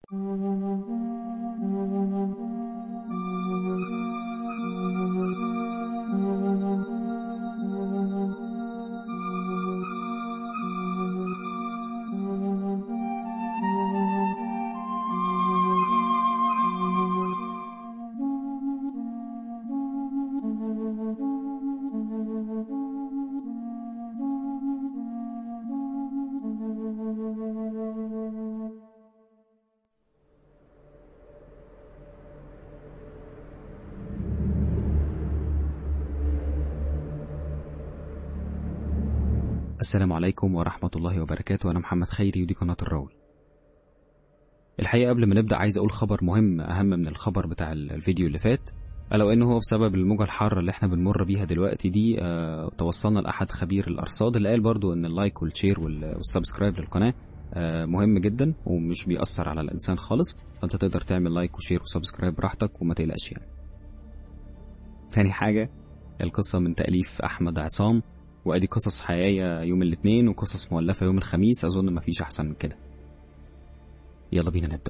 السلام عليكم ورحمة الله وبركاته أنا محمد خيري ودي قناة الراوي الحقيقة قبل ما نبدأ عايز أقول خبر مهم أهم من الخبر بتاع الفيديو اللي فات ألا وإنه هو بسبب الموجة الحارة اللي احنا بنمر بيها دلوقتي دي آه توصلنا لأحد خبير الأرصاد اللي قال برضو إن اللايك والشير والسبسكرايب للقناة آه مهم جدا ومش بيأثر على الإنسان خالص فأنت تقدر تعمل لايك وشير وسبسكرايب براحتك وما تقلقش يعني تاني حاجة القصة من تأليف أحمد عصام وادي قصص حقيقية يوم الاثنين وقصص مؤلفة يوم الخميس اظن مفيش احسن من كده يلا بينا نبدأ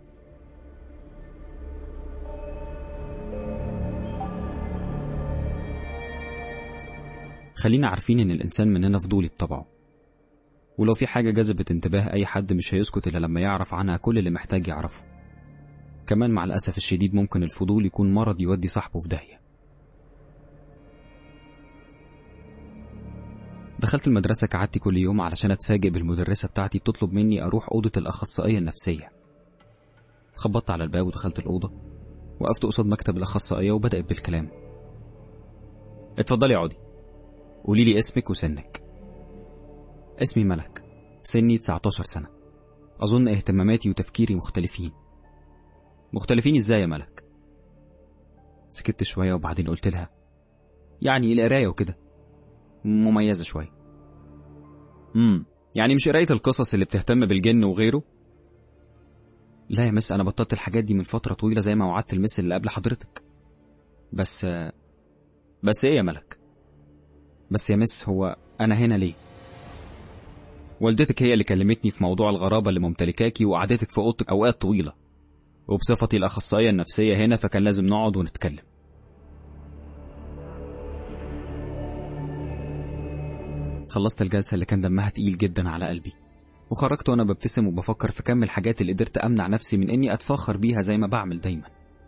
خلينا عارفين ان الانسان مننا فضولي بطبعه ولو في حاجة جذبت انتباه اي حد مش هيسكت الا لما يعرف عنها كل اللي محتاج يعرفه كمان مع الاسف الشديد ممكن الفضول يكون مرض يودي صاحبه في داهية دخلت المدرسة كعادتي كل يوم علشان أتفاجئ بالمدرسة بتاعتي بتطلب مني أروح أوضة الأخصائية النفسية خبطت على الباب ودخلت الأوضة وقفت قصاد مكتب الأخصائية وبدأت بالكلام اتفضلي اقعدي قولي لي اسمك وسنك اسمي ملك سني 19 سنة أظن اهتماماتي وتفكيري مختلفين مختلفين ازاي يا ملك سكت شوية وبعدين قلت لها يعني القراية وكده مميزة شوية امم يعني مش قراية القصص اللي بتهتم بالجن وغيره لا يا مس أنا بطلت الحاجات دي من فترة طويلة زي ما وعدت المس اللي قبل حضرتك بس بس إيه يا ملك بس يا مس هو أنا هنا ليه والدتك هي اللي كلمتني في موضوع الغرابة اللي ممتلكاكي وقعدتك في أوضتك أوقات طويلة وبصفتي الأخصائية النفسية هنا فكان لازم نقعد ونتكلم خلصت الجلسة اللي كان دمها تقيل جدا على قلبي وخرجت وانا ببتسم وبفكر في كم الحاجات اللي قدرت امنع نفسي من اني اتفاخر بيها زي ما بعمل دايما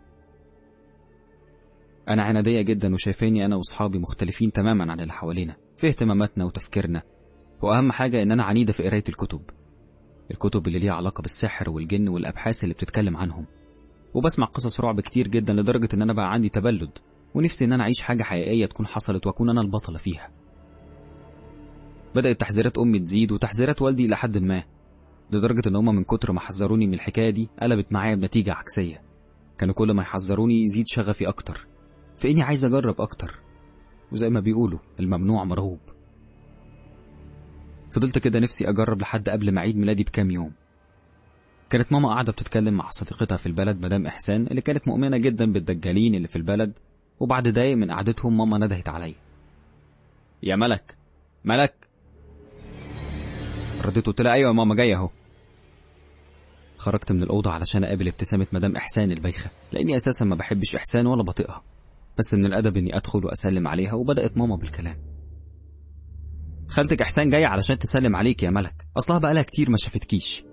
انا عنادية جدا وشايفاني انا واصحابي مختلفين تماما عن اللي حوالينا في اهتماماتنا وتفكيرنا واهم حاجة ان انا عنيدة في قراية الكتب الكتب اللي ليها علاقة بالسحر والجن والابحاث اللي بتتكلم عنهم وبسمع قصص رعب كتير جدا لدرجة ان انا بقى عندي تبلد ونفسي ان انا اعيش حاجة حقيقية تكون حصلت واكون انا البطلة فيها بدأت تحذيرات أمي تزيد وتحذيرات والدي إلى حد ما لدرجة إن هما من كتر ما حذروني من الحكاية دي قلبت معايا بنتيجة عكسية كانوا كل ما يحذروني يزيد شغفي أكتر فإني عايز أجرب أكتر وزي ما بيقولوا الممنوع مرغوب فضلت كده نفسي أجرب لحد قبل ما عيد ميلادي بكام يوم كانت ماما قاعدة بتتكلم مع صديقتها في البلد مدام إحسان اللي كانت مؤمنة جدا بالدجالين اللي في البلد وبعد دقايق من قعدتهم ماما ندهت عليا يا ملك ملك رديت قلت لها ايوه يا ماما جايه اهو خرجت من الاوضه علشان اقابل ابتسامه مدام احسان البايخه لاني اساسا ما بحبش احسان ولا بطيقها بس من الادب اني ادخل واسلم عليها وبدات ماما بالكلام خالتك احسان جايه علشان تسلم عليك يا ملك اصلها بقالها كتير ما شافتكيش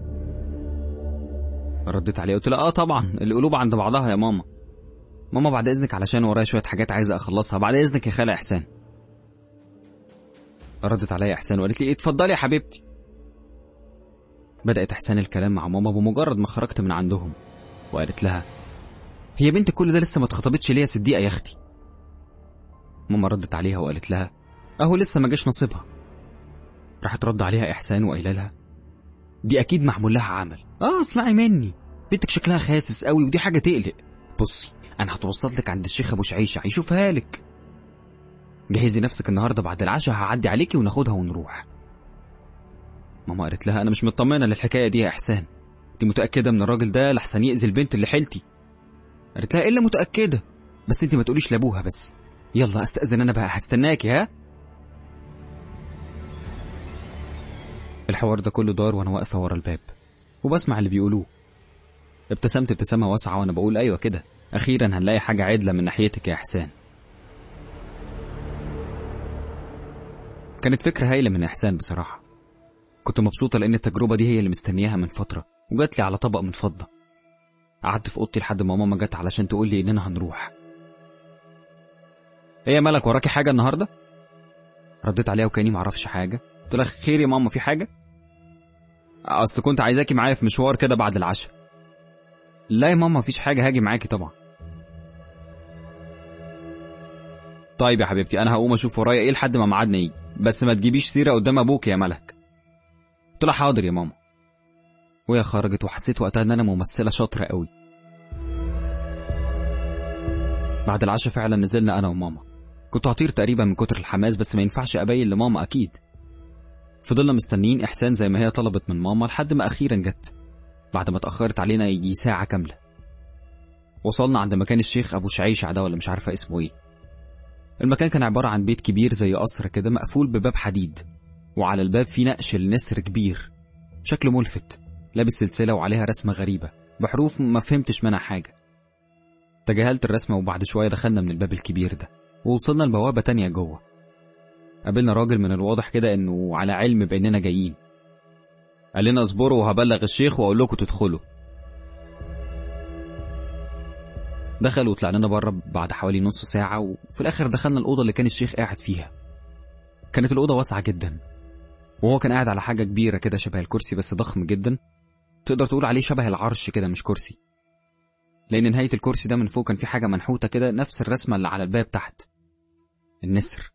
رديت عليها قلت لها اه طبعا القلوب عند بعضها يا ماما ماما بعد اذنك علشان ورايا شويه حاجات عايزه اخلصها بعد اذنك يا خاله احسان ردت عليا احسان وقالت لي اتفضلي يا حبيبتي بدات احسان الكلام مع ماما بمجرد ما خرجت من عندهم وقالت لها هي بنت كل ده لسه ما اتخطبتش ليه يا صديقه يا اختي ماما ردت عليها وقالت لها اهو لسه ما جاش نصيبها راحت رد عليها احسان وقايله لها دي اكيد معمول لها عمل اه اسمعي مني بنتك شكلها خاسس قوي ودي حاجه تقلق بصي انا هتوسط لك عند الشيخ ابو شعيشه هيشوفها لك جهزي نفسك النهارده بعد العشاء هعدي عليكي وناخدها ونروح ماما قالت لها انا مش مطمنه للحكايه دي يا احسان انت متاكده من الراجل ده لحسن ياذي البنت اللي حيلتي قالت لها الا متاكده بس انت ما تقوليش لابوها بس يلا استاذن انا بقى هستناكي ها الحوار ده كله دار وانا واقفه ورا الباب وبسمع اللي بيقولوه ابتسمت ابتسامة واسعة وأنا بقول أيوة كده أخيرا هنلاقي حاجة عدلة من ناحيتك يا إحسان كانت فكرة هايلة من إحسان بصراحة كنت مبسوطة لأن التجربة دي هي اللي مستنياها من فترة وجات لي على طبق من فضة قعدت في أوضتي لحد ما ماما جت علشان تقول لي إننا هنروح ايه يا ملك وراكي حاجة النهاردة؟ رديت عليها وكاني معرفش حاجة قلت لها خير يا ماما في حاجة؟ أصل كنت عايزاكي معايا في مشوار كده بعد العشاء لا يا ماما مفيش حاجة هاجي معاكي طبعا طيب يا حبيبتي أنا هقوم أشوف ورايا إيه لحد ما ميعادنا يجي بس ما تجيبيش سيرة قدام أبوك يا ملك قلت لها حاضر يا ماما وهي خرجت وحسيت وقتها إن أنا ممثلة شاطرة قوي بعد العشاء فعلا نزلنا أنا وماما كنت هطير تقريبا من كتر الحماس بس ما ينفعش أبين لماما أكيد فضلنا مستنيين إحسان زي ما هي طلبت من ماما لحد ما أخيرا جت بعد ما اتأخرت علينا يجي ساعة كاملة وصلنا عند مكان الشيخ أبو شعيشع ده ولا مش عارفة اسمه إيه المكان كان عبارة عن بيت كبير زي قصر كده مقفول بباب حديد وعلى الباب في نقش لنسر كبير شكله ملفت لابس سلسلة وعليها رسمة غريبة بحروف ما فهمتش منها حاجة تجاهلت الرسمة وبعد شوية دخلنا من الباب الكبير ده ووصلنا لبوابة تانية جوه قابلنا راجل من الواضح كده انه على علم باننا جايين قال لنا اصبروا وهبلغ الشيخ واقول لكم تدخلوا دخل وطلع لنا بره بعد حوالي نص ساعة وفي الآخر دخلنا الأوضة اللي كان الشيخ قاعد فيها كانت الأوضة واسعة جدا وهو كان قاعد على حاجة كبيرة كده شبه الكرسي بس ضخم جدا تقدر تقول عليه شبه العرش كده مش كرسي لأن نهاية الكرسي ده من فوق كان في حاجة منحوتة كده نفس الرسمة اللي على الباب تحت النسر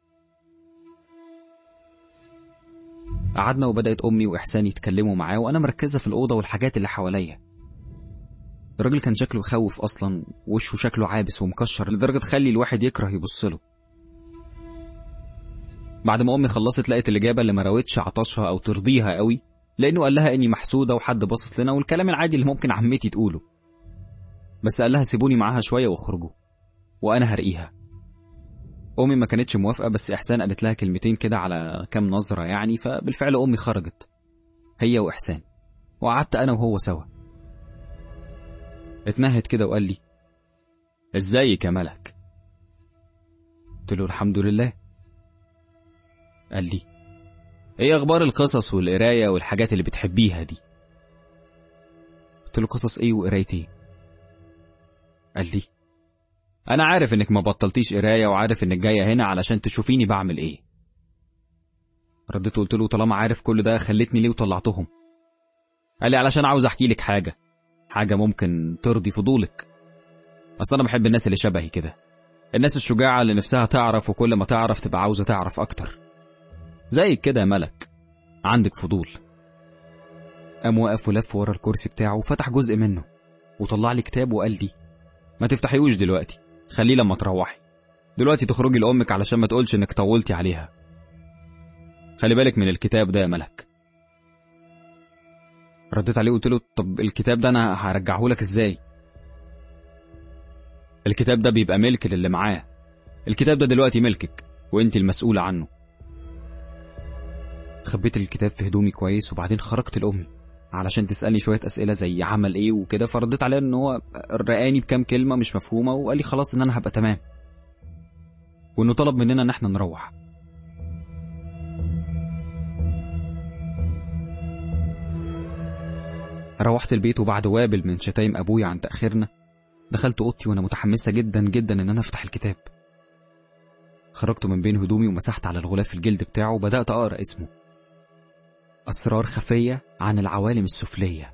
قعدنا وبدأت أمي وإحسان يتكلموا معاه وأنا مركزة في الأوضة والحاجات اللي حواليا الراجل كان شكله يخوف أصلا وشه شكله عابس ومكشر لدرجة تخلي الواحد يكره يبصله بعد ما أمي خلصت لقيت الإجابة اللي ما راوتش عطشها أو ترضيها قوي لأنه قال لها إني محسودة وحد باصص لنا والكلام العادي اللي ممكن عمتي تقوله بس قال لها سيبوني معاها شوية واخرجوا وأنا هرقيها أمي ما كانتش موافقة بس إحسان قالت لها كلمتين كده على كام نظرة يعني فبالفعل أمي خرجت هي وإحسان وقعدت أنا وهو سوا اتنهد كده وقال لي ازيك يا ملك قلت له الحمد لله قال لي ايه اخبار القصص والقرايه والحاجات اللي بتحبيها دي قلت له قصص ايه وقرايه ايه قال لي انا عارف انك ما بطلتيش قرايه وعارف انك جايه هنا علشان تشوفيني بعمل ايه رديت قلت له طالما عارف كل ده خلتني ليه وطلعتهم قال لي علشان عاوز احكي لك حاجه حاجه ممكن ترضي فضولك اصل انا بحب الناس اللي شبهي كده الناس الشجاعه اللي نفسها تعرف وكل ما تعرف تبقى عاوزه تعرف اكتر زيك كده يا ملك عندك فضول قام واقف ولف ورا الكرسي بتاعه وفتح جزء منه وطلع لي كتاب وقال لي ما تفتحيهوش دلوقتي خليه لما تروحي دلوقتي تخرجي لأمك علشان ما تقولش انك طولتي عليها خلي بالك من الكتاب ده يا ملك رديت عليه وقلت له طب الكتاب ده انا هرجعه لك ازاي الكتاب ده بيبقى ملك للي معاه الكتاب ده دلوقتي ملكك وانت المسؤولة عنه خبيت الكتاب في هدومي كويس وبعدين خرجت لأمي علشان تسألني شوية أسئلة زي عمل إيه وكده فرديت عليها إن هو رقاني بكام كلمة مش مفهومة وقال لي خلاص إن أنا هبقى تمام وإنه طلب مننا إن إحنا نروح روحت البيت وبعد وابل من شتايم أبويا عن تأخيرنا دخلت أوضتي وأنا متحمسة جدا جدا إن أنا أفتح الكتاب خرجت من بين هدومي ومسحت على الغلاف الجلد بتاعه وبدأت أقرأ اسمه أسرار خفية عن العوالم السفلية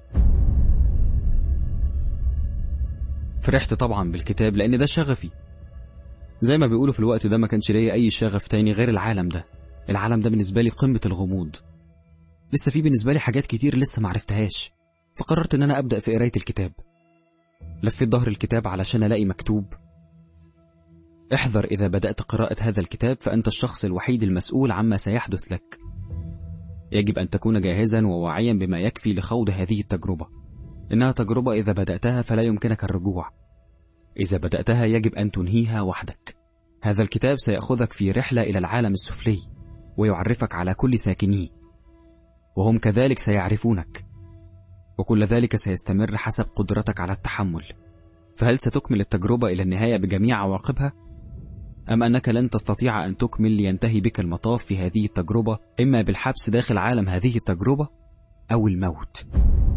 فرحت طبعا بالكتاب لأن ده شغفي زي ما بيقولوا في الوقت ده ما كانش ليا أي شغف تاني غير العالم ده العالم ده بالنسبة لي قمة الغموض لسه في بالنسبة لي حاجات كتير لسه معرفتهاش فقررت إن أنا أبدأ في قراية الكتاب لفيت ظهر الكتاب علشان ألاقي مكتوب احذر إذا بدأت قراءة هذا الكتاب فأنت الشخص الوحيد المسؤول عما سيحدث لك يجب أن تكون جاهزا وواعيا بما يكفي لخوض هذه التجربة إنها تجربة إذا بدأتها فلا يمكنك الرجوع إذا بدأتها يجب أن تنهيها وحدك هذا الكتاب سيأخذك في رحلة إلى العالم السفلي ويعرفك على كل ساكنيه وهم كذلك سيعرفونك وكل ذلك سيستمر حسب قدرتك على التحمل فهل ستكمل التجربة إلى النهاية بجميع عواقبها؟ أم أنك لن تستطيع أن تكمل لينتهي بك المطاف في هذه التجربة إما بالحبس داخل عالم هذه التجربة أو الموت؟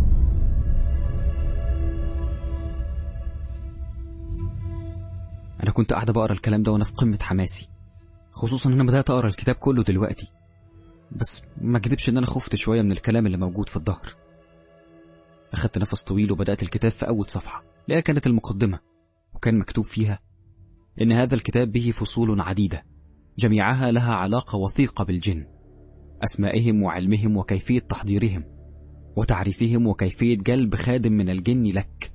أنا كنت قاعدة بقرا الكلام ده وأنا في قمة حماسي خصوصا إن أنا بدأت أقرا الكتاب كله دلوقتي بس ما كدبش إن أنا خفت شوية من الكلام اللي موجود في الظهر أخدت نفس طويل وبدأت الكتاب في أول صفحة اللي كانت المقدمة وكان مكتوب فيها إن هذا الكتاب به فصول عديدة جميعها لها علاقة وثيقة بالجن أسمائهم وعلمهم وكيفية تحضيرهم وتعريفهم وكيفية جلب خادم من الجن لك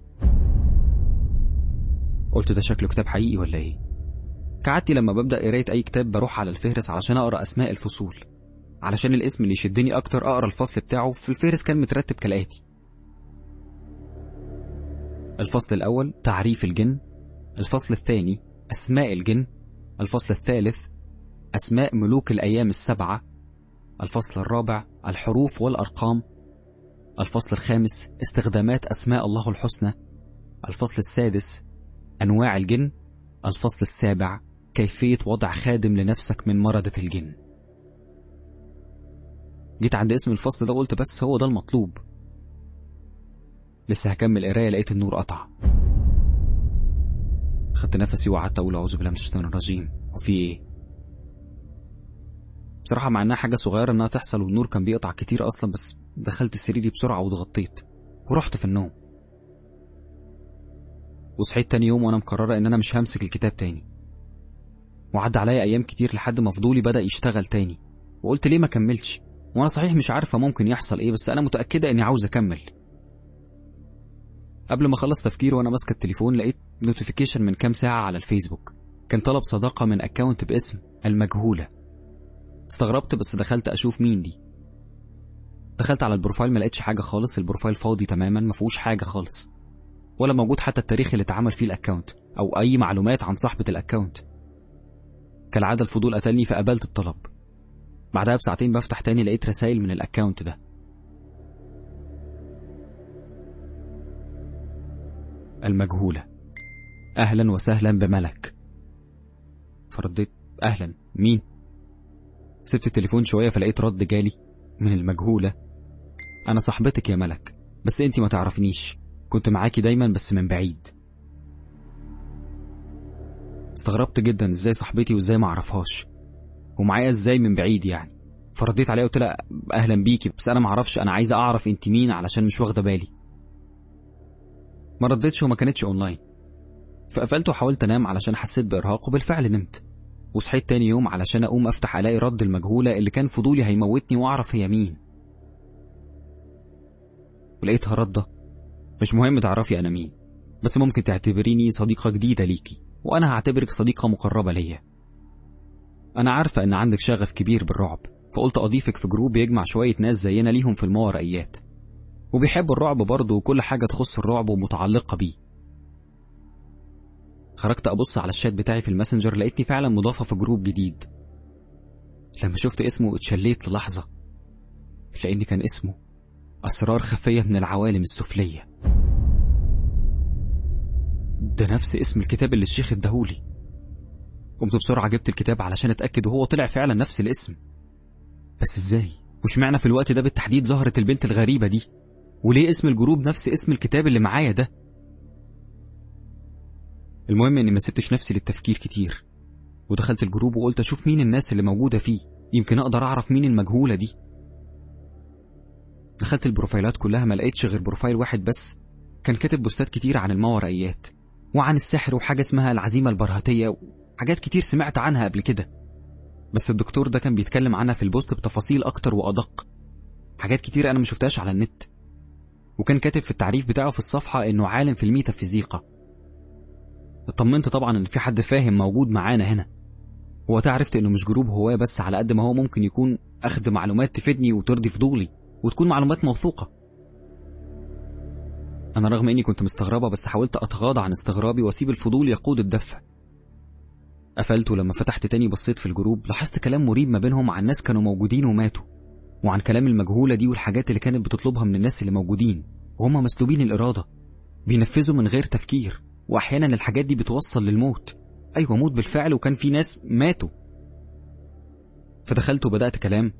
قلت ده شكله كتاب حقيقي ولا ايه كعادتي لما ببدأ قراية أي كتاب بروح على الفهرس علشان أقرأ أسماء الفصول علشان الاسم اللي يشدني أكتر أقرأ الفصل بتاعه في الفهرس كان مترتب كالآتي الفصل الأول تعريف الجن الفصل الثاني أسماء الجن الفصل الثالث أسماء ملوك الأيام السبعة الفصل الرابع الحروف والأرقام الفصل الخامس استخدامات أسماء الله الحسنى الفصل السادس أنواع الجن الفصل السابع كيفية وضع خادم لنفسك من مردة الجن جيت عند اسم الفصل ده قلت بس هو ده المطلوب لسه هكمل قرايه لقيت النور قطع خدت نفسي وقعدت اقول اعوذ بالله من الشيطان الرجيم وفي ايه بصراحه مع انها حاجه صغيره انها تحصل والنور كان بيقطع كتير اصلا بس دخلت سريري بسرعه واتغطيت ورحت في النوم وصحيت تاني يوم وانا مقرره ان انا مش همسك الكتاب تاني وعدى عليا ايام كتير لحد ما فضولي بدا يشتغل تاني وقلت ليه ما كملتش وانا صحيح مش عارفه ممكن يحصل ايه بس انا متاكده اني عاوز اكمل قبل ما اخلص تفكير وانا ماسكه التليفون لقيت نوتيفيكيشن من كام ساعه على الفيسبوك كان طلب صداقه من اكونت باسم المجهوله استغربت بس دخلت اشوف مين دي دخلت على البروفايل ما لقيتش حاجه خالص البروفايل فاضي تماما ما فيهوش حاجه خالص ولا موجود حتى التاريخ اللي اتعمل فيه الاكونت او اي معلومات عن صاحبه الاكونت كالعاده الفضول قتلني فقبلت الطلب بعدها بساعتين بفتح تاني لقيت رسائل من الاكونت ده المجهولة أهلا وسهلا بملك فرديت أهلا مين سبت التليفون شوية فلقيت رد جالي من المجهولة أنا صاحبتك يا ملك بس أنتي ما تعرفنيش كنت معاكي دايما بس من بعيد استغربت جدا ازاي صاحبتي وازاي ما اعرفهاش ومعايا ازاي من بعيد يعني فرديت عليها قلت لها اهلا بيكي بس انا ما اعرفش انا عايزه اعرف انت مين علشان مش واخده بالي ما ردتش وما كانتش اونلاين فقفلت وحاولت انام علشان حسيت بارهاق وبالفعل نمت وصحيت تاني يوم علشان اقوم افتح الاقي رد المجهوله اللي كان فضولي هيموتني واعرف هي مين ولقيتها رده مش مهم تعرفي انا مين بس ممكن تعتبريني صديقه جديده ليكي وانا هعتبرك صديقه مقربه ليا انا عارفه ان عندك شغف كبير بالرعب فقلت اضيفك في جروب يجمع شويه ناس زينا ليهم في الماورائيات وبيحبوا الرعب برضه وكل حاجة تخص الرعب ومتعلقة بيه خرجت أبص على الشات بتاعي في الماسنجر لقيتني فعلا مضافة في جروب جديد لما شفت اسمه اتشليت للحظة لأن كان اسمه أسرار خفية من العوالم السفلية ده نفس اسم الكتاب اللي الشيخ اداهولي قمت بسرعة جبت الكتاب علشان أتأكد وهو طلع فعلا نفس الاسم بس ازاي وش معنى في الوقت ده بالتحديد ظهرت البنت الغريبة دي وليه اسم الجروب نفس اسم الكتاب اللي معايا ده المهم اني ما سبتش نفسي للتفكير كتير ودخلت الجروب وقلت اشوف مين الناس اللي موجودة فيه يمكن اقدر اعرف مين المجهولة دي دخلت البروفايلات كلها ما لقيتش غير بروفايل واحد بس كان كاتب بوستات كتير عن الماورائيات وعن السحر وحاجة اسمها العزيمة البرهتية وحاجات كتير سمعت عنها قبل كده بس الدكتور ده كان بيتكلم عنها في البوست بتفاصيل أكتر وأدق حاجات كتير أنا ما شفتهاش على النت وكان كاتب في التعريف بتاعه في الصفحة إنه عالم في الميتافيزيقا اطمنت طبعا إن في حد فاهم موجود معانا هنا وقتها عرفت إنه مش جروب هواه بس على قد ما هو ممكن يكون أخد معلومات تفيدني وترضي فضولي وتكون معلومات موثوقة أنا رغم إني كنت مستغربة بس حاولت أتغاضى عن استغرابي وأسيب الفضول يقود الدفة قفلت ولما فتحت تاني بصيت في الجروب لاحظت كلام مريب ما بينهم عن ناس كانوا موجودين وماتوا وعن كلام المجهولة دي والحاجات اللي كانت بتطلبها من الناس اللي موجودين وهم مسلوبين الإرادة بينفذوا من غير تفكير وأحيانا الحاجات دي بتوصل للموت أيوة موت بالفعل وكان في ناس ماتوا فدخلت وبدأت كلام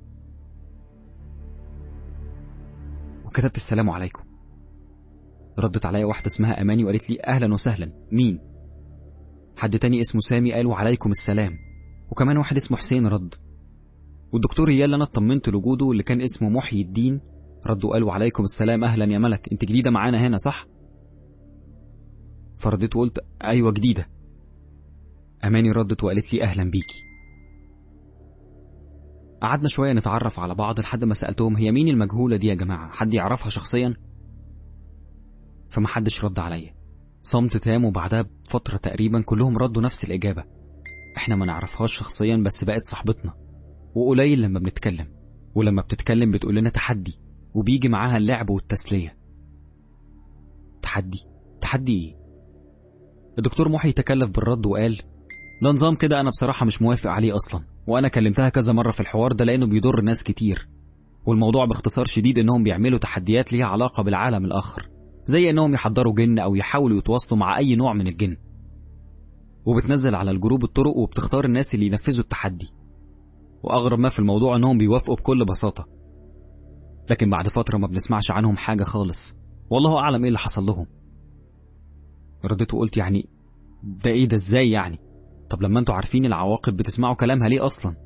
وكتبت السلام عليكم ردت عليا واحدة اسمها أماني وقالت لي أهلا وسهلا مين حد تاني اسمه سامي قال وعليكم السلام وكمان واحد اسمه حسين رد والدكتور هي اللي انا اطمنت لوجوده اللي كان اسمه محيي الدين رد وقال وعليكم السلام اهلا يا ملك انت جديده معانا هنا صح فرديت وقلت ايوه جديده اماني ردت وقالت لي اهلا بيكي قعدنا شويه نتعرف على بعض لحد ما سالتهم هي مين المجهوله دي يا جماعه حد يعرفها شخصيا فمحدش رد عليا صمت تام وبعدها بفتره تقريبا كلهم ردوا نفس الاجابه احنا ما نعرفهاش شخصيا بس بقت صاحبتنا وقليل لما بنتكلم ولما بتتكلم بتقول لنا تحدي وبيجي معاها اللعب والتسلية تحدي تحدي ايه الدكتور محي تكلف بالرد وقال ده نظام كده انا بصراحة مش موافق عليه اصلا وانا كلمتها كذا مرة في الحوار ده لانه بيضر ناس كتير والموضوع باختصار شديد انهم بيعملوا تحديات ليها علاقة بالعالم الاخر زي انهم يحضروا جن او يحاولوا يتواصلوا مع اي نوع من الجن وبتنزل على الجروب الطرق وبتختار الناس اللي ينفذوا التحدي وأغرب ما في الموضوع إنهم بيوافقوا بكل بساطة لكن بعد فترة ما بنسمعش عنهم حاجة خالص والله أعلم إيه اللي حصل لهم رديت وقلت يعني ده إيه ده إزاي يعني طب لما انتوا عارفين العواقب بتسمعوا كلامها ليه أصلا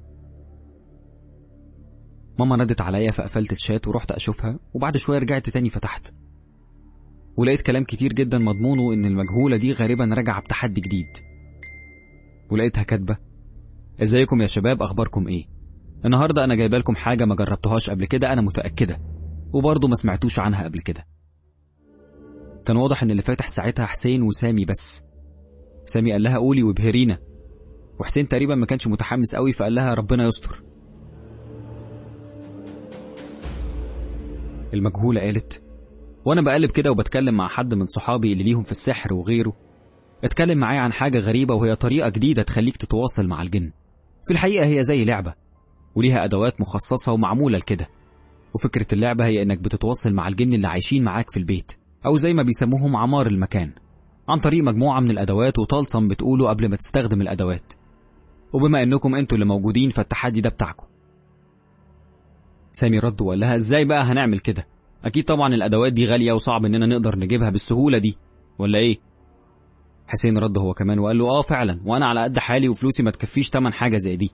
ماما ندت عليا فقفلت الشات ورحت أشوفها وبعد شوية رجعت تاني فتحت ولقيت كلام كتير جدا مضمونه إن المجهولة دي غالبا راجعة بتحدي جديد ولقيتها كاتبة ازيكم يا شباب اخباركم ايه النهارده انا جايبه لكم حاجه ما جربتهاش قبل كده انا متاكده وبرضه ما سمعتوش عنها قبل كده كان واضح ان اللي فاتح ساعتها حسين وسامي بس سامي قال لها قولي وابهرينا وحسين تقريبا ما كانش متحمس قوي فقال لها ربنا يستر المجهولة قالت وانا بقلب كده وبتكلم مع حد من صحابي اللي ليهم في السحر وغيره اتكلم معايا عن حاجة غريبة وهي طريقة جديدة تخليك تتواصل مع الجن في الحقيقة هي زي لعبة وليها أدوات مخصصة ومعمولة لكده وفكرة اللعبة هي إنك بتتواصل مع الجن اللي عايشين معاك في البيت أو زي ما بيسموهم عمار المكان عن طريق مجموعة من الأدوات وطلسم بتقوله قبل ما تستخدم الأدوات وبما إنكم أنتوا اللي موجودين فالتحدي ده بتاعكم سامي رد وقال لها إزاي بقى هنعمل كده أكيد طبعا الأدوات دي غالية وصعب إننا نقدر نجيبها بالسهولة دي ولا إيه حسين رد هو كمان وقال له اه فعلا وانا على قد حالي وفلوسي ما تكفيش تمن حاجه زي دي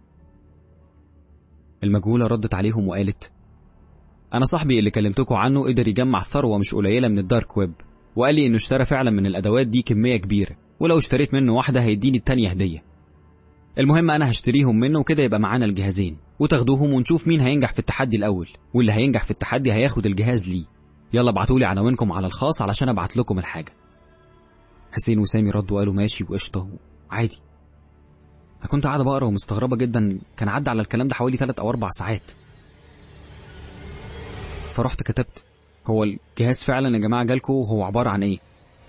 المجهوله ردت عليهم وقالت انا صاحبي اللي كلمتكم عنه قدر يجمع ثروه مش قليله من الدارك ويب وقال لي انه اشترى فعلا من الادوات دي كميه كبيره ولو اشتريت منه واحده هيديني التانية هديه المهم انا هشتريهم منه وكده يبقى معانا الجهازين وتاخدوهم ونشوف مين هينجح في التحدي الاول واللي هينجح في التحدي هياخد الجهاز ليه يلا ابعتولي عناوينكم على الخاص علشان ابعت لكم الحاجه حسين وسامي ردوا قالوا ماشي وقشطة عادي أنا كنت قاعدة بقرا ومستغربة جدا كان عدى على الكلام ده حوالي تلات أو أربع ساعات فرحت كتبت هو الجهاز فعلا يا جماعة جالكوا هو عبارة عن إيه؟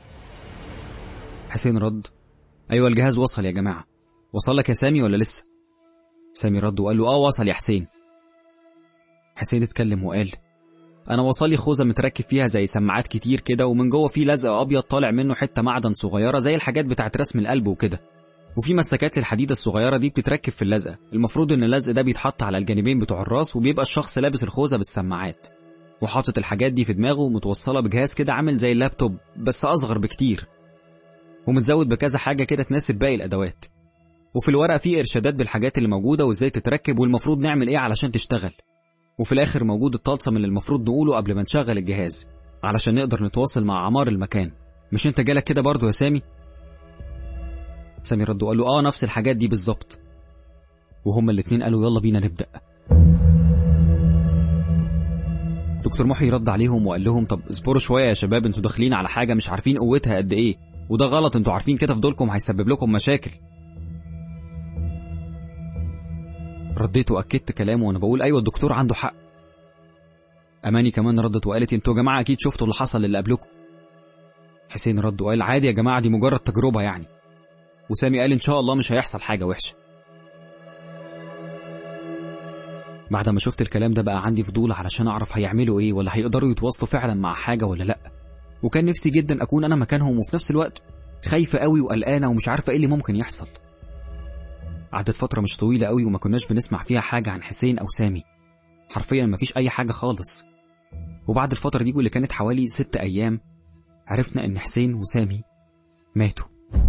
حسين رد أيوة الجهاز وصل يا جماعة وصل لك يا سامي ولا لسه؟ سامي رد وقال له آه وصل يا حسين حسين اتكلم وقال انا وصل لي خوذه متركب فيها زي سماعات كتير كده ومن جوه في لزق ابيض طالع منه حته معدن صغيره زي الحاجات بتاعت رسم القلب وكده وفي مسكات للحديده الصغيره دي بتتركب في اللزقه المفروض ان اللزق ده بيتحط على الجانبين بتوع الراس وبيبقى الشخص لابس الخوذه بالسماعات وحاطط الحاجات دي في دماغه ومتوصله بجهاز كده عامل زي اللابتوب بس اصغر بكتير ومتزود بكذا حاجه كده تناسب باقي الادوات وفي الورقه فيه ارشادات بالحاجات اللي موجوده وازاي تتركب والمفروض نعمل ايه علشان تشتغل وفي الاخر موجود الطلسم اللي المفروض نقوله قبل ما نشغل الجهاز علشان نقدر نتواصل مع عمار المكان مش انت جالك كده برضه يا سامي سامي رد وقال له اه نفس الحاجات دي بالظبط وهما الاتنين قالوا يلا بينا نبدا دكتور محي رد عليهم وقال لهم طب اصبروا شويه يا شباب انتوا داخلين على حاجه مش عارفين قوتها قد ايه وده غلط انتوا عارفين كده فضولكم هيسبب لكم مشاكل رديت واكدت كلامه وانا بقول ايوه الدكتور عنده حق اماني كمان ردت وقالت انتوا يا جماعه اكيد شفتوا اللي حصل اللي قبلكم حسين رد وقال عادي يا جماعه دي مجرد تجربه يعني وسامي قال ان شاء الله مش هيحصل حاجه وحشه بعد ما شفت الكلام ده بقى عندي فضول علشان اعرف هيعملوا ايه ولا هيقدروا يتواصلوا فعلا مع حاجه ولا لا وكان نفسي جدا اكون انا مكانهم وفي نفس الوقت خايفه قوي وقلقانه ومش عارفه ايه اللي ممكن يحصل عدت فتره مش طويله قوي وما كناش بنسمع فيها حاجه عن حسين او سامي حرفيا مفيش اي حاجه خالص وبعد الفتره دي واللي كانت حوالي ست ايام عرفنا ان حسين وسامي ماتوا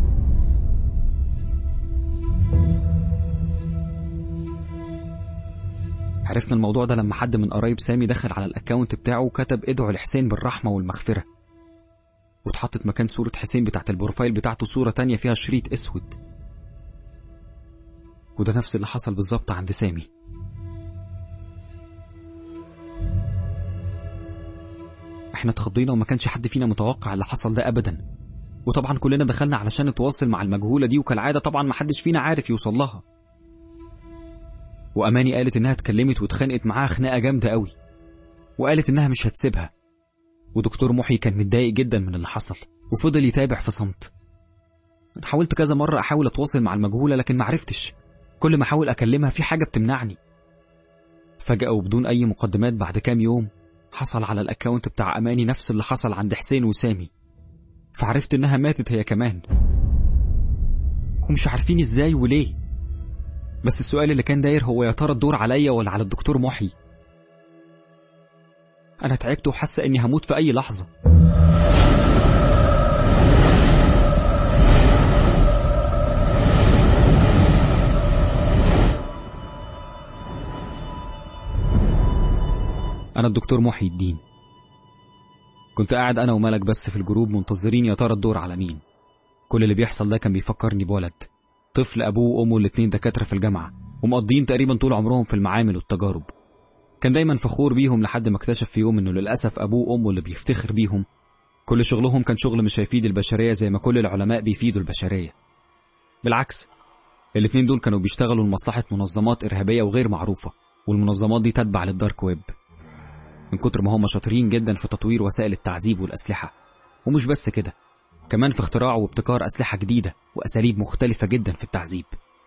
عرفنا الموضوع ده لما حد من قرايب سامي دخل على الاكونت بتاعه وكتب ادعوا لحسين بالرحمة والمغفرة واتحطت مكان صورة حسين بتاعت البروفايل بتاعته صورة تانية فيها شريط اسود وده نفس اللي حصل بالظبط عند سامي احنا اتخضينا وما كانش حد فينا متوقع اللي حصل ده ابدا وطبعا كلنا دخلنا علشان نتواصل مع المجهولة دي وكالعادة طبعا محدش فينا عارف يوصل لها وأماني قالت إنها اتكلمت واتخانقت معاها خناقة جامدة قوي وقالت إنها مش هتسيبها ودكتور محي كان متضايق جدا من اللي حصل وفضل يتابع في صمت حاولت كذا مرة أحاول أتواصل مع المجهولة لكن معرفتش كل ما أحاول أكلمها في حاجة بتمنعني فجأة وبدون أي مقدمات بعد كام يوم حصل على الأكاونت بتاع أماني نفس اللي حصل عند حسين وسامي فعرفت إنها ماتت هي كمان ومش عارفين إزاي وليه بس السؤال اللي كان داير هو يا ترى الدور عليا ولا على الدكتور محي أنا تعبت وحاسة إني هموت في أي لحظة أنا الدكتور محي الدين كنت قاعد أنا وملك بس في الجروب منتظرين يا ترى الدور على مين كل اللي بيحصل ده كان بيفكرني بولد طفل أبوه وأمه الاتنين دكاترة في الجامعة ومقضيين تقريبا طول عمرهم في المعامل والتجارب كان دايما فخور بيهم لحد ما اكتشف في يوم انه للأسف أبوه وأمه اللي بيفتخر بيهم كل شغلهم كان شغل مش هيفيد البشرية زي ما كل العلماء بيفيدوا البشرية بالعكس الاتنين دول كانوا بيشتغلوا لمصلحة منظمات إرهابية وغير معروفة والمنظمات دي تتبع للدارك ويب من كتر ما هم شاطرين جدا في تطوير وسائل التعذيب والأسلحة ومش بس كده كمان في اختراع وابتكار أسلحة جديدة وأساليب مختلفة جدا في التعذيب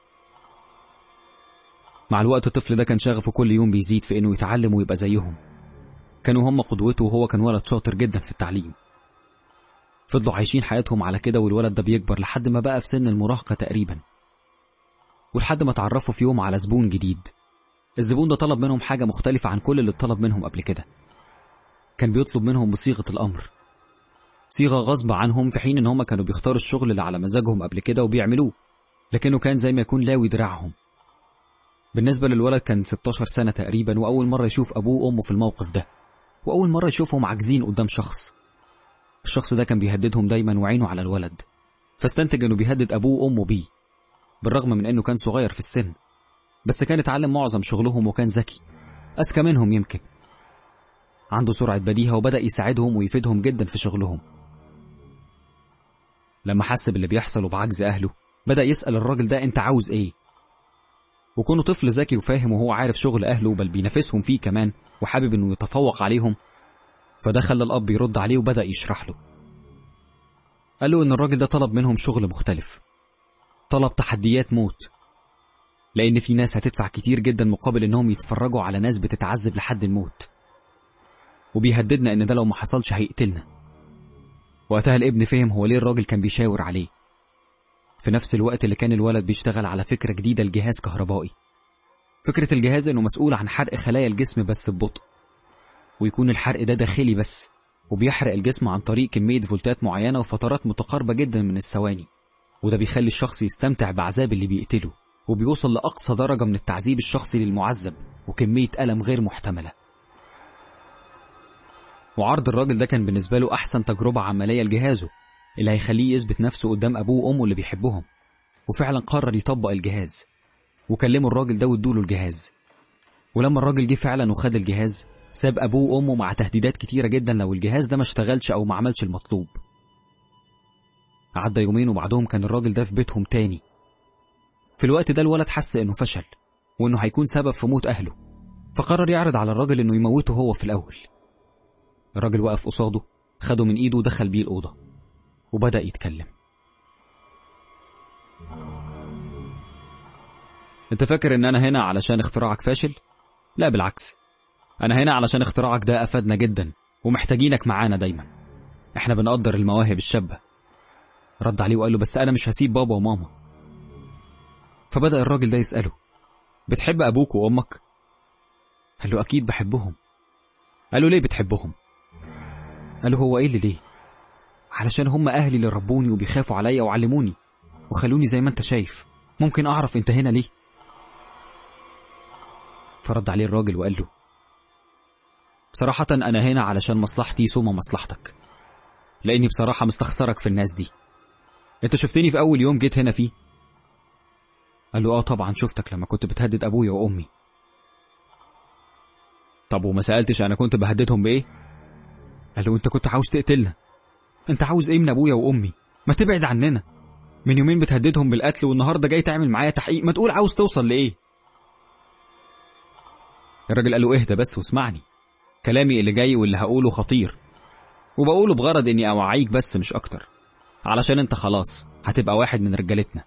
مع الوقت الطفل ده كان شغفه كل يوم بيزيد في إنه يتعلم ويبقى زيهم كانوا هم قدوته وهو كان ولد شاطر جدا في التعليم فضلوا عايشين حياتهم على كده والولد ده بيكبر لحد ما بقى في سن المراهقة تقريبا ولحد ما اتعرفوا في يوم على زبون جديد الزبون ده طلب منهم حاجة مختلفة عن كل اللي اتطلب منهم قبل كده كان بيطلب منهم بصيغة الأمر صيغة غصب عنهم في حين إن هم كانوا بيختاروا الشغل اللي على مزاجهم قبل كده وبيعملوه لكنه كان زي ما يكون لاوي دراعهم بالنسبة للولد كان 16 سنة تقريبا وأول مرة يشوف أبوه وأمه في الموقف ده وأول مرة يشوفهم عاجزين قدام شخص الشخص ده كان بيهددهم دايما وعينه على الولد فاستنتج إنه بيهدد أبوه وأمه بيه بالرغم من إنه كان صغير في السن بس كان اتعلم معظم شغلهم وكان ذكي أذكى منهم يمكن عنده سرعة بديهة وبدأ يساعدهم ويفيدهم جدا في شغلهم لما حس باللي بيحصل وبعجز أهله بدأ يسأل الراجل ده أنت عاوز إيه وكونه طفل ذكي وفاهم وهو عارف شغل أهله بل بينافسهم فيه كمان وحابب إنه يتفوق عليهم فده خلى الأب يرد عليه وبدأ يشرح له قال له إن الراجل ده طلب منهم شغل مختلف طلب تحديات موت لأن في ناس هتدفع كتير جدا مقابل إنهم يتفرجوا على ناس بتتعذب لحد الموت وبيهددنا إن ده لو ما حصلش هيقتلنا وقتها الابن فهم هو ليه الراجل كان بيشاور عليه في نفس الوقت اللي كان الولد بيشتغل على فكرة جديدة لجهاز كهربائي فكرة الجهاز إنه مسؤول عن حرق خلايا الجسم بس ببطء ويكون الحرق ده داخلي بس وبيحرق الجسم عن طريق كمية فولتات معينة وفترات متقاربة جدا من الثواني وده بيخلي الشخص يستمتع بعذاب اللي بيقتله وبيوصل لأقصى درجة من التعذيب الشخصي للمعذب وكمية ألم غير محتملة وعرض الراجل ده كان بالنسبة له أحسن تجربة عملية لجهازه اللي هيخليه يثبت نفسه قدام أبوه وأمه اللي بيحبهم وفعلا قرر يطبق الجهاز وكلموا الراجل ده وادوله الجهاز ولما الراجل جه فعلا وخد الجهاز ساب أبوه وأمه مع تهديدات كتيرة جدا لو الجهاز ده ما اشتغلش أو ما عملش المطلوب عدى يومين وبعدهم كان الراجل ده في بيتهم تاني في الوقت ده الولد حس إنه فشل وإنه هيكون سبب في موت أهله فقرر يعرض على الراجل إنه يموته هو في الأول الراجل وقف قصاده خده من إيده ودخل بيه الأوضة وبدأ يتكلم انت فاكر ان انا هنا علشان اختراعك فاشل لا بالعكس أنا هنا علشان اختراعك ده أفادنا جدا ومحتاجينك معانا دايما احنا بنقدر المواهب الشابة رد عليه وقال له بس أنا مش هسيب بابا وماما فبدأ الراجل ده يسأله بتحب أبوك وأمك؟ قال له أكيد بحبهم قال له ليه بتحبهم؟ قال له هو إيه اللي ليه؟ علشان هم أهلي اللي ربوني وبيخافوا عليا وعلموني وخلوني زي ما أنت شايف ممكن أعرف أنت هنا ليه؟ فرد عليه الراجل وقال له بصراحة أنا هنا علشان مصلحتي ثم مصلحتك لأني بصراحة مستخسرك في الناس دي أنت شفتني في أول يوم جيت هنا فيه قال له آه طبعا شفتك لما كنت بتهدد أبويا وأمي طب وما سألتش أنا كنت بهددهم بإيه؟ قال له أنت كنت عاوز تقتلنا أنت عاوز إيه من أبويا وأمي؟ ما تبعد عننا من يومين بتهددهم بالقتل والنهارده جاي تعمل معايا تحقيق ما تقول عاوز توصل لإيه؟ الراجل قال له اهدى بس واسمعني كلامي اللي جاي واللي هقوله خطير وبقوله بغرض اني اوعيك بس مش اكتر علشان انت خلاص هتبقى واحد من رجالتنا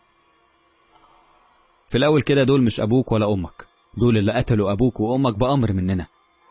في الاول كده دول مش ابوك ولا امك دول اللي قتلوا ابوك وامك بامر مننا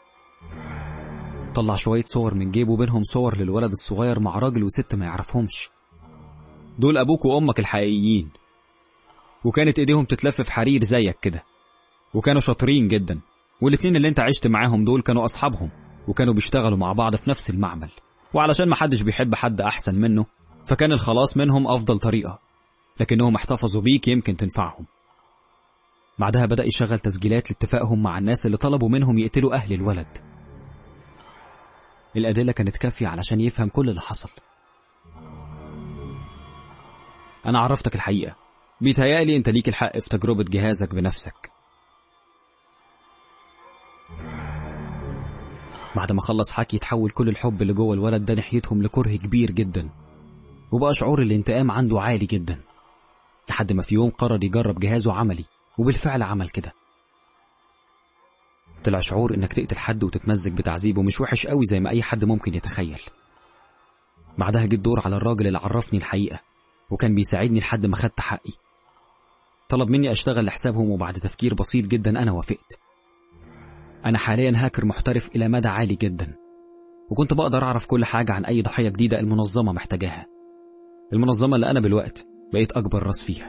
طلع شوية صور من جيبه بينهم صور للولد الصغير مع راجل وست ما يعرفهمش دول ابوك وامك الحقيقيين وكانت ايديهم تتلف في حرير زيك كده وكانوا شاطرين جدا والاتنين اللي انت عشت معاهم دول كانوا اصحابهم وكانوا بيشتغلوا مع بعض في نفس المعمل وعلشان محدش بيحب حد احسن منه فكان الخلاص منهم افضل طريقة لكنهم احتفظوا بيك يمكن تنفعهم بعدها بدأ يشغل تسجيلات لاتفاقهم مع الناس اللي طلبوا منهم يقتلوا أهل الولد الأدلة كانت كافية علشان يفهم كل اللي حصل أنا عرفتك الحقيقة بيتهيألي أنت ليك الحق في تجربة جهازك بنفسك بعد ما خلص حكي يتحول كل الحب اللي جوه الولد ده ناحيتهم لكره كبير جدا وبقى شعور الانتقام عنده عالي جدا لحد ما في يوم قرر يجرب جهازه عملي وبالفعل عمل كده طلع شعور انك تقتل حد وتتمزج بتعذيبه مش وحش قوي زي ما اي حد ممكن يتخيل بعدها جه الدور على الراجل اللي عرفني الحقيقة وكان بيساعدني لحد ما خدت حقي طلب مني اشتغل لحسابهم وبعد تفكير بسيط جدا انا وافقت انا حاليا هاكر محترف الى مدى عالي جدا وكنت بقدر اعرف كل حاجة عن اي ضحية جديدة المنظمة محتاجاها المنظمة اللي انا بالوقت بقيت اكبر راس فيها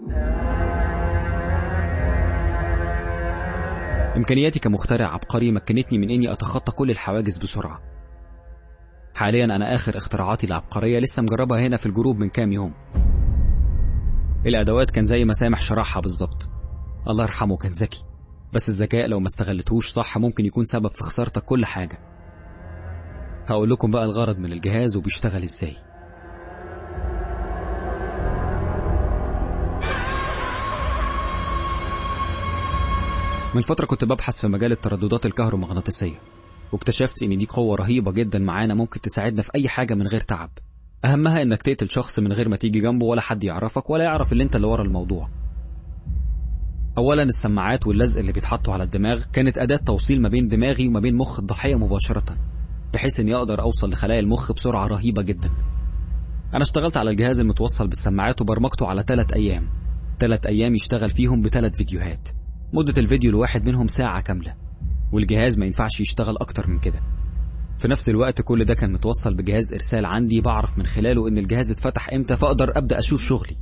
إمكانياتي كمخترع عبقري مكنتني من إني أتخطى كل الحواجز بسرعة. حاليا أنا آخر اختراعاتي العبقرية لسه مجربها هنا في الجروب من كام يوم. الأدوات كان زي ما سامح شرحها بالظبط. الله يرحمه كان ذكي. بس الذكاء لو ما استغلتهوش صح ممكن يكون سبب في خسارتك كل حاجة. هقول لكم بقى الغرض من الجهاز وبيشتغل ازاي. من فترة كنت ببحث في مجال الترددات الكهرومغناطيسية واكتشفت إن دي قوة رهيبة جدا معانا ممكن تساعدنا في أي حاجة من غير تعب أهمها إنك تقتل شخص من غير ما تيجي جنبه ولا حد يعرفك ولا يعرف اللي أنت اللي ورا الموضوع أولا السماعات واللزق اللي بيتحطوا على الدماغ كانت أداة توصيل ما بين دماغي وما بين مخ الضحية مباشرة بحيث إني أقدر أوصل لخلايا المخ بسرعة رهيبة جدا أنا اشتغلت على الجهاز المتوصل بالسماعات وبرمجته على ثلاث أيام ثلاث أيام يشتغل فيهم بثلاث فيديوهات مدة الفيديو الواحد منهم ساعة كاملة والجهاز ما ينفعش يشتغل أكتر من كده في نفس الوقت كل ده كان متوصل بجهاز إرسال عندي بعرف من خلاله إن الجهاز اتفتح إمتى فأقدر أبدأ أشوف شغلي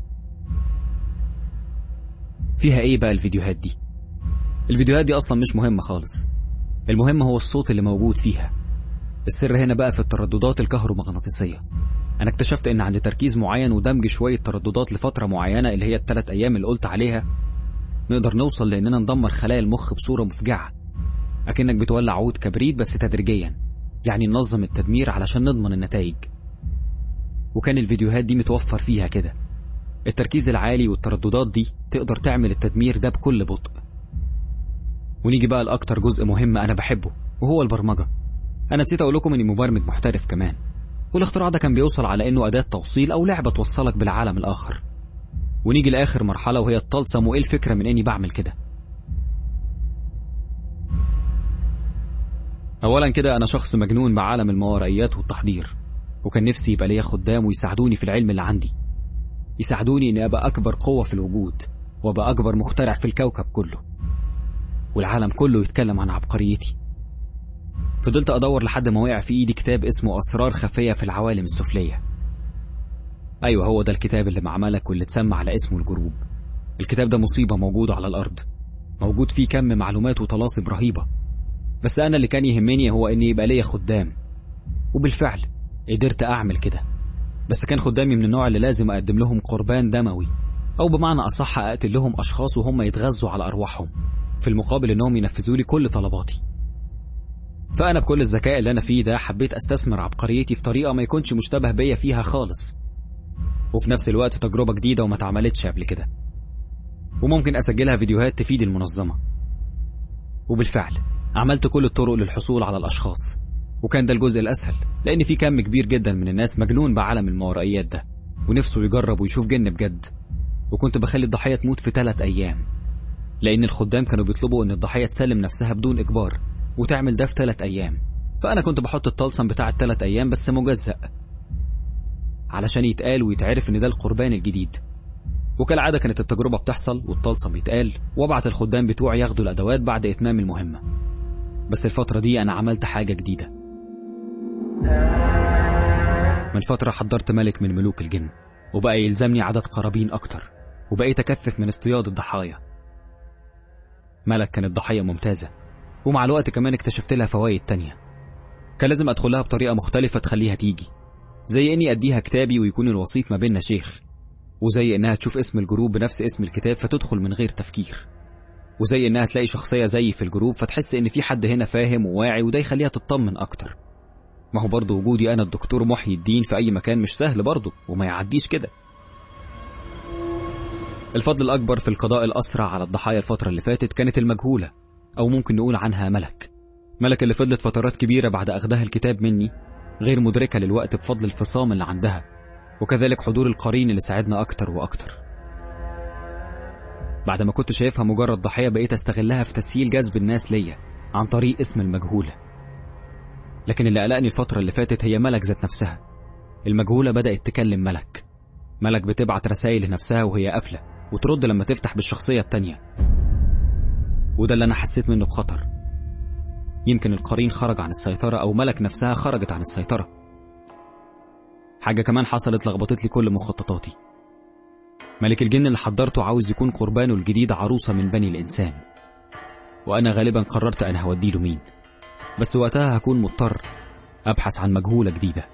فيها إيه بقى الفيديوهات دي؟ الفيديوهات دي أصلا مش مهمة خالص المهم هو الصوت اللي موجود فيها السر هنا بقى في الترددات الكهرومغناطيسية أنا اكتشفت إن عند تركيز معين ودمج شوية ترددات لفترة معينة اللي هي الثلاث أيام اللي قلت عليها نقدر نوصل لأننا ندمر خلايا المخ بصورة مفجعة أكنك بتولع عود كبريت بس تدريجيا يعني ننظم التدمير علشان نضمن النتائج وكان الفيديوهات دي متوفر فيها كده التركيز العالي والترددات دي تقدر تعمل التدمير ده بكل بطء ونيجي بقى لأكتر جزء مهم أنا بحبه وهو البرمجة أنا نسيت أقول لكم إني مبرمج محترف كمان والاختراع ده كان بيوصل على إنه أداة توصيل أو لعبة توصلك بالعالم الآخر ونيجي لآخر مرحلة وهي الطلسم وإيه الفكرة من إني بعمل كده أولا كده أنا شخص مجنون بعالم الماورائيات والتحضير وكان نفسي يبقى ليا خدام ويساعدوني في العلم اللي عندي يساعدوني إني أبقى أكبر قوة في الوجود وأبقى أكبر مخترع في الكوكب كله والعالم كله يتكلم عن عبقريتي فضلت أدور لحد ما وقع في إيدي كتاب اسمه أسرار خفية في العوالم السفلية أيوة هو ده الكتاب اللي مع ملك واللي اتسمى على اسمه الجروب الكتاب ده مصيبة موجودة على الأرض موجود فيه كم معلومات وطلاسم رهيبة بس أنا اللي كان يهمني هو إن يبقى ليا خدام وبالفعل قدرت أعمل كده بس كان خدامي من النوع اللي لازم أقدم لهم قربان دموي أو بمعنى أصح أقتل لهم أشخاص وهم يتغذوا على أرواحهم في المقابل إنهم ينفذوا لي كل طلباتي فأنا بكل الذكاء اللي أنا فيه ده حبيت أستثمر عبقريتي في طريقة ما يكونش مشتبه بيا فيها خالص وفي نفس الوقت تجربة جديدة وما اتعملتش قبل كده وممكن أسجلها فيديوهات تفيد المنظمة وبالفعل عملت كل الطرق للحصول على الأشخاص وكان ده الجزء الأسهل لأن في كم كبير جدا من الناس مجنون بعالم الماورائيات ده ونفسه يجرب ويشوف جن بجد وكنت بخلي الضحية تموت في ثلاث أيام لأن الخدام كانوا بيطلبوا إن الضحية تسلم نفسها بدون إجبار وتعمل ده في ثلاث أيام فأنا كنت بحط الطلسم بتاع الثلاث أيام بس مجزأ علشان يتقال ويتعرف إن ده القربان الجديد وكالعادة كانت التجربة بتحصل والطلسم يتقال وابعت الخدام بتوعي ياخدوا الأدوات بعد إتمام المهمة بس الفترة دي أنا عملت حاجة جديدة من فترة حضرت ملك من ملوك الجن وبقى يلزمني عدد قرابين أكتر وبقيت أكثف من اصطياد الضحايا ملك كانت ضحية ممتازة ومع الوقت كمان اكتشفت لها فوائد تانية كان لازم أدخلها بطريقة مختلفة تخليها تيجي زي إني أديها كتابي ويكون الوسيط ما بيننا شيخ وزي إنها تشوف اسم الجروب بنفس اسم الكتاب فتدخل من غير تفكير وزي إنها تلاقي شخصية زيي في الجروب فتحس إن في حد هنا فاهم وواعي وده يخليها تطمن أكتر ما هو برضه وجودي أنا الدكتور محيي الدين في أي مكان مش سهل برضه وما يعديش كده الفضل الأكبر في القضاء الأسرع على الضحايا الفترة اللي فاتت كانت المجهولة أو ممكن نقول عنها ملك ملك اللي فضلت فترات كبيرة بعد أخذها الكتاب مني غير مدركة للوقت بفضل الفصام اللي عندها وكذلك حضور القرين اللي ساعدنا أكتر وأكتر بعد ما كنت شايفها مجرد ضحية بقيت أستغلها في تسهيل جذب الناس ليا عن طريق اسم المجهولة لكن اللي قلقني الفترة اللي فاتت هي ملك ذات نفسها المجهولة بدأت تكلم ملك ملك بتبعت رسائل لنفسها وهي قافلة وترد لما تفتح بالشخصية التانية وده اللي أنا حسيت منه بخطر يمكن القرين خرج عن السيطرة أو ملك نفسها خرجت عن السيطرة حاجة كمان حصلت لخبطت لي كل مخططاتي ملك الجن اللي حضرته عاوز يكون قربانه الجديد عروسة من بني الإنسان وأنا غالبا قررت أنا هوديله مين بس وقتها هكون مضطر أبحث عن مجهولة جديدة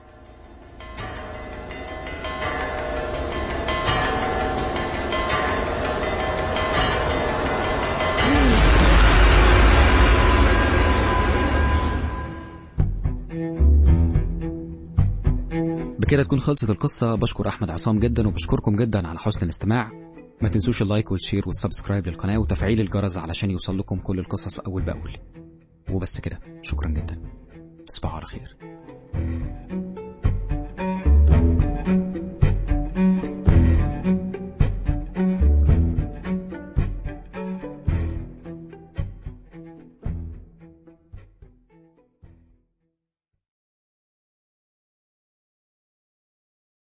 بكده تكون خلصت القصة بشكر أحمد عصام جدا وبشكركم جدا على حسن الاستماع ما تنسوش اللايك والشير والسبسكرايب للقناة وتفعيل الجرس علشان يوصل لكم كل القصص أول بأول وبس كده شكرا جدا تصبحوا على خير